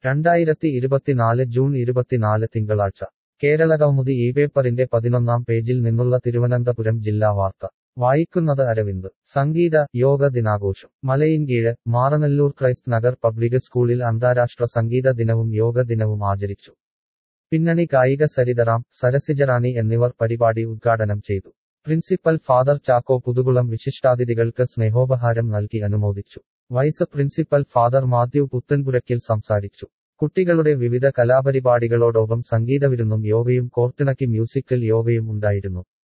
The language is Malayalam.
രണ്ടായിരത്തി ഇരുപത്തിനാല് ജൂൺ ഇരുപത്തിനാല് തിങ്കളാഴ്ച കേരളകൗമുദി ഈ പേപ്പറിന്റെ പതിനൊന്നാം പേജിൽ നിന്നുള്ള തിരുവനന്തപുരം ജില്ലാ വാർത്ത വായിക്കുന്നത് അരവിന്ദ് സംഗീത യോഗ ദിനാഘോഷം മലയിൻകീഴ് മാറനല്ലൂർ ക്രൈസ്റ്റ് നഗർ പബ്ലിക് സ്കൂളിൽ അന്താരാഷ്ട്ര സംഗീത ദിനവും യോഗ ദിനവും ആചരിച്ചു പിന്നണി ഗായിക സരിതറാം സരസിജറാണി എന്നിവർ പരിപാടി ഉദ്ഘാടനം ചെയ്തു പ്രിൻസിപ്പൽ ഫാദർ ചാക്കോ പുതുകുളം വിശിഷ്ടാതിഥികൾക്ക് സ്നേഹോപഹാരം നൽകി അനുമോദിച്ചു vice principal father Mathew Puthenpurackal സംസാരിച്ചു കുട്ടികളുടെ വിവിധ കലാപരിപാടികളോടൊപ്പം സംഗീതവിരുന്നും യോഗയും കോർത്തിണക്കി മ്യൂസിക്കൽ യോഗയും ഉണ്ടായിരുന്നു